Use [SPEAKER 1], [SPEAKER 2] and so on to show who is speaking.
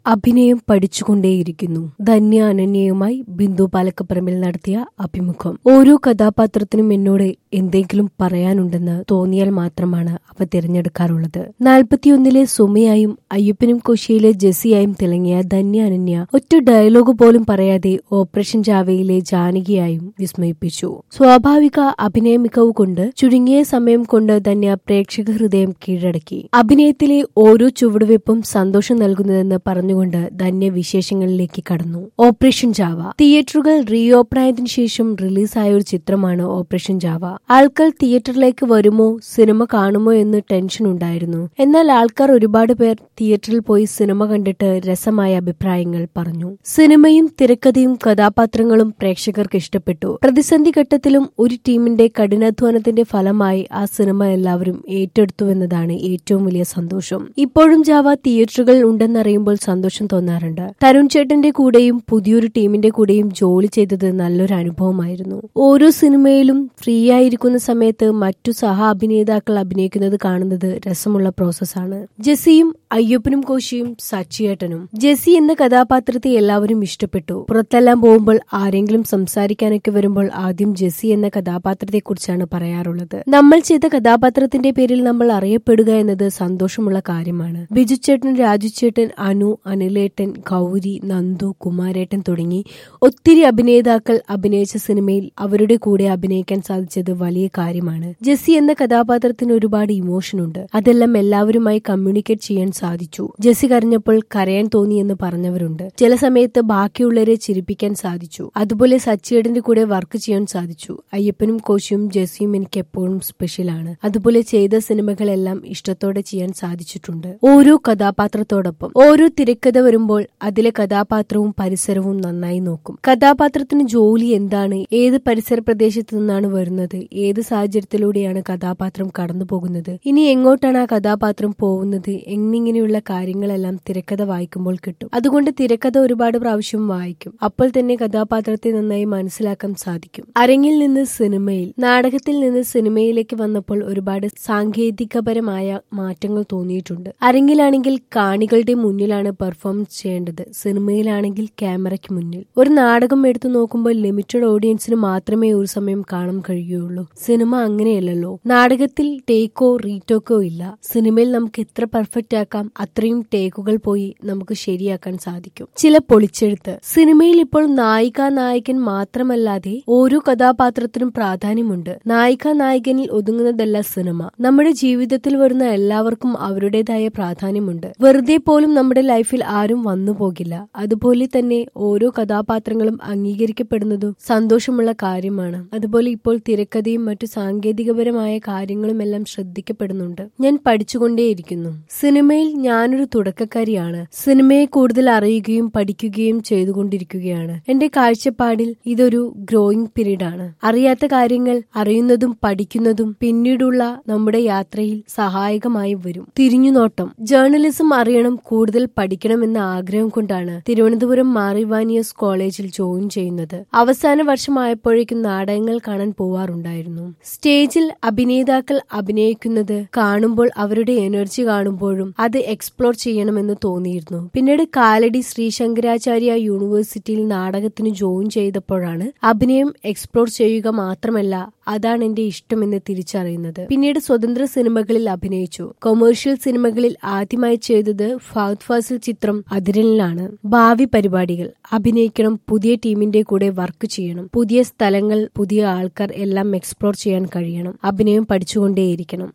[SPEAKER 1] അഭിനയം പഠിച്ചുകൊണ്ടേയിരിക്കുന്നു ധന്യ അനന്യയുമായി ബിന്ദു പാലക്കപ്പറമ്പിൽ നടത്തിയ അഭിമുഖം ഓരോ കഥാപാത്രത്തിനും എന്നോട് എന്തെങ്കിലും പറയാനുണ്ടെന്ന് തോന്നിയാൽ മാത്രമാണ് അവ തിരഞ്ഞെടുക്കാറുള്ളത് നാൽപ്പത്തിയൊന്നിലെ സുമയായും അയ്യപ്പനും കൊശിയിലെ ജെസിയായും തിളങ്ങിയ ധന്യ അനന്യ ഒറ്റ ഡയലോഗ് പോലും പറയാതെ ഓപ്പറേഷൻ ജാവയിലെ ജാനകിയായും വിസ്മയിപ്പിച്ചു സ്വാഭാവിക അഭിനയ മികവ് കൊണ്ട് ചുരുങ്ങിയ സമയം കൊണ്ട് ധന്യ പ്രേക്ഷക ഹൃദയം കീഴടക്കി അഭിനയത്തിലെ ഓരോ ചുവടുവെപ്പും സന്തോഷം നൽകുന്നതെന്ന് പറഞ്ഞുകൊണ്ട് ധന്യ വിശേഷങ്ങളിലേക്ക് കടന്നു ഓപ്പറേഷൻ ജാവ തിയേറ്ററുകൾ റീ ഓപ്പണായതിനു ശേഷം റിലീസായ ഒരു ചിത്രമാണ് ഓപ്പറേഷൻ ജാവ ആൾക്കാർ തിയേറ്ററിലേക്ക് വരുമോ സിനിമ കാണുമോ എന്ന് ടെൻഷൻ ഉണ്ടായിരുന്നു എന്നാൽ ആൾക്കാർ ഒരുപാട് പേർ തിയേറ്ററിൽ പോയി സിനിമ കണ്ടിട്ട് രസമായ അഭിപ്രായങ്ങൾ പറഞ്ഞു സിനിമയും തിരക്കഥയും കഥാപാത്രങ്ങളും പ്രേക്ഷകർക്ക് ഇഷ്ടപ്പെട്ടു പ്രതിസന്ധി ഘട്ടത്തിലും ഒരു ടീമിന്റെ കഠിനാധ്വാനത്തിന്റെ ഫലമായി ആ സിനിമ എല്ലാവരും ഏറ്റെടുത്തുവെന്നതാണ് ഏറ്റവും വലിയ സന്തോഷം ഇപ്പോഴും ജാവ തിയേറ്ററുകൾ ഉണ്ടെന്നറിയുമ്പോൾ സന്തോഷം തോന്നാറുണ്ട് തരുൺ ചേട്ടന്റെ കൂടെയും പുതിയൊരു ടീമിന്റെ കൂടെയും ജോലി ചെയ്തത് നല്ലൊരു അനുഭവമായിരുന്നു ഓരോ സിനിമയിലും ഫ്രീ ആയിരിക്കുന്ന സമയത്ത് മറ്റു സഹ അഭിനേതാക്കൾ അഭിനയിക്കുന്നത് കാണുന്നത് രസമുള്ള പ്രോസസ്സാണ് ജെസിയും അയ്യപ്പനും കോശിയും സച്ചിയേട്ടനും ജെസി എന്ന കഥാപാത്രത്തെ എല്ലാവരും ഇഷ്ടപ്പെട്ടു പുറത്തെല്ലാം പോകുമ്പോൾ ആരെങ്കിലും സംസാരിക്കാനൊക്കെ വരുമ്പോൾ ആദ്യം ജെസി എന്ന കഥാപാത്രത്തെ കുറിച്ചാണ് പറയാറുള്ളത് നമ്മൾ ചെയ്ത കഥാപാത്രത്തിന്റെ പേരിൽ നമ്മൾ അറിയപ്പെടുക എന്നത് സന്തോഷമുള്ള കാര്യമാണ് ബിജു ചേട്ടൻ രാജു ചേട്ടൻ അനു അനിലേട്ടൻ ഗൗരി നന്ദു കുമാരേട്ടൻ തുടങ്ങി ഒത്തിരി അഭിനേതാക്കൾ അഭിനയിച്ച സിനിമയിൽ അവരുടെ കൂടെ അഭിനയിക്കാൻ സാധിച്ചത് വലിയ കാര്യമാണ് ജെസി എന്ന കഥാപാത്രത്തിന് ഒരുപാട് ഇമോഷൻ ഉണ്ട് അതെല്ലാം എല്ലാവരുമായി കമ്മ്യൂണിക്കേറ്റ് ചെയ്യാൻ സാധിച്ചു ജെസി കരഞ്ഞപ്പോൾ കരയാൻ തോന്നി എന്ന് പറഞ്ഞവരുണ്ട് ചില സമയത്ത് ബാക്കിയുള്ളവരെ ചിരിപ്പിക്കാൻ സാധിച്ചു അതുപോലെ സച്ചിയേടന്റെ കൂടെ വർക്ക് ചെയ്യാൻ സാധിച്ചു അയ്യപ്പനും കോശിയും ജെസിയും എനിക്ക് എപ്പോഴും സ്പെഷ്യലാണ് അതുപോലെ ചെയ്ത സിനിമകളെല്ലാം ഇഷ്ടത്തോടെ ചെയ്യാൻ സാധിച്ചിട്ടുണ്ട് ഓരോ കഥാപാത്രത്തോടൊപ്പം ഓരോ തിരക്കഥ വരുമ്പോൾ അതിലെ കഥാപാത്രവും പരിസരവും നന്നായി നോക്കും കഥാപാത്രത്തിന് ജോലി എന്താണ് ഏത് പരിസര പ്രദേശത്ത് നിന്നാണ് വരുന്നത് ഏത് സാഹചര്യത്തിലൂടെയാണ് കഥാപാത്രം കടന്നു പോകുന്നത് ഇനി എങ്ങോട്ടാണ് ആ കഥാപാത്രം പോകുന്നത് എന്നിങ്ങനെയുള്ള കാര്യങ്ങളെല്ലാം തിരക്കഥ വായിക്കുമ്പോൾ കിട്ടും അതുകൊണ്ട് തിരക്കഥ ഒരുപാട് പ്രാവശ്യം വായിക്കും അപ്പോൾ തന്നെ കഥാപാത്രത്തെ നന്നായി മനസ്സിലാക്കാൻ സാധിക്കും അരങ്ങിൽ നിന്ന് സിനിമയിൽ നാടകത്തിൽ നിന്ന് സിനിമയിലേക്ക് വന്നപ്പോൾ ഒരുപാട് സാങ്കേതികപരമായ മാറ്റങ്ങൾ തോന്നിയിട്ടുണ്ട് അരങ്ങിലാണെങ്കിൽ കാണികളുടെ മുന്നിലാണ് പെർഫോമൻസ് ചെയ്യേണ്ടത് സിനിമയിലാണെങ്കിൽ ക്യാമറയ്ക്ക് മുന്നിൽ ഒരു നാടകം എടുത്തു നോക്കുമ്പോൾ ലിമിറ്റഡ് ഓഡിയൻസിന് മാത്രമേ ഒരു സമയം കാണാൻ കഴിയുകയുള്ളൂ സിനിമ അങ്ങനെയല്ലല്ലോ നാടകത്തിൽ ടേക്കോ റീടേക്കോ ഇല്ല സിനിമയിൽ നമുക്ക് എത്ര പെർഫെക്റ്റ് ആക്കാം അത്രയും ടേക്കുകൾ പോയി നമുക്ക് ശരിയാക്കാൻ സാധിക്കും ചില പൊളിച്ചെഴുത്ത് സിനിമയിൽ ഇപ്പോൾ നായിക നായകൻ മാത്രമല്ലാതെ ഓരോ കഥാപാത്രത്തിനും പ്രാധാന്യമുണ്ട് നായിക നായകനിൽ ഒതുങ്ങുന്നതല്ല സിനിമ നമ്മുടെ ജീവിതത്തിൽ വരുന്ന എല്ലാവർക്കും അവരുടേതായ പ്രാധാന്യമുണ്ട് വെറുതെ പോലും നമ്മുടെ ലൈഫിൽ ആരും വന്നു പോകില്ല അതുപോലെ തന്നെ ഓരോ കഥാപാത്രങ്ങളും അംഗീകരിക്കപ്പെടുന്നതും സന്തോഷമുള്ള കാര്യമാണ് അതുപോലെ ഇപ്പോൾ തിരക്കഥയും മറ്റു സാങ്കേതികപരമായ കാര്യങ്ങളുമെല്ലാം ശ്രദ്ധിക്കപ്പെടുന്നുണ്ട് ഞാൻ പഠിച്ചുകൊണ്ടേയിരിക്കുന്നു സിനിമയിൽ ഞാനൊരു തുടക്കക്കാരിയാണ് സിനിമയെ കൂടുതൽ അറിയുകയും പഠിക്കുകയും ചെയ്തുകൊണ്ടിരിക്കുകയാണ് എന്റെ കാഴ്ചപ്പാടിൽ ഇതൊരു ഗ്രോയിങ് പീരീഡ് ആണ് അറിയാത്ത കാര്യങ്ങൾ അറിയുന്നതും പഠിക്കുന്നതും പിന്നീടുള്ള നമ്മുടെ യാത്രയിൽ സഹായകമായി വരും തിരിഞ്ഞുനോട്ടം ജേർണലിസം അറിയണം കൂടുതൽ പഠിക്കണമെന്ന ആഗ്രഹം കൊണ്ടാണ് തിരുവനന്തപുരം മാറിവാനിയസ് കോളേജിൽ ജോയിൻ ചെയ്യുന്നത് അവസാന വർഷമായപ്പോഴേക്കും നാടകങ്ങൾ കാണാൻ പോവാറുണ്ടായിരുന്നു സ്റ്റേജിൽ അഭിനേതാക്കൾ അഭിനയിക്കുന്നത് കാണുമ്പോൾ അവരുടെ എനർജി കാണുമ്പോഴും അത് എക്സ്പ്ലോർ ചെയ്യണമെന്ന് തോന്നിയിരുന്നു പിന്നീട് കാലടി ശ്രീ ശങ്കരാചാര്യ യൂണിവേഴ്സിറ്റിയിൽ നാടകത്തിന് ജോയിൻ ചെയ്തപ്പോഴാണ് അഭിനയം എക്സ്പ്ലോർ ചെയ്യുക മാത്രമല്ല അതാണ് എന്റെ ഇഷ്ടമെന്ന് തിരിച്ചറിയുന്നത് പിന്നീട് സ്വതന്ത്ര സിനിമകളിൽ അഭിനയിച്ചു കൊമേഴ്ഷ്യൽ സിനിമകളിൽ ആദ്യമായി ചെയ്തത് ഫഹദ് ഫാസിൽ ചിത്രം അതിരലിലാണ് ഭാവി പരിപാടികൾ അഭിനയിക്കണം പുതിയ ടീമിന്റെ കൂടെ വർക്ക് ചെയ്യണം പുതിയ സ്ഥലങ്ങൾ പുതിയ ആൾക്കാർ എല്ലാം എക്സ്പ്ലോർ ചെയ്യാൻ കഴിയണം അഭിനയം പഠിച്ചുകൊണ്ടേയിരിക്കണം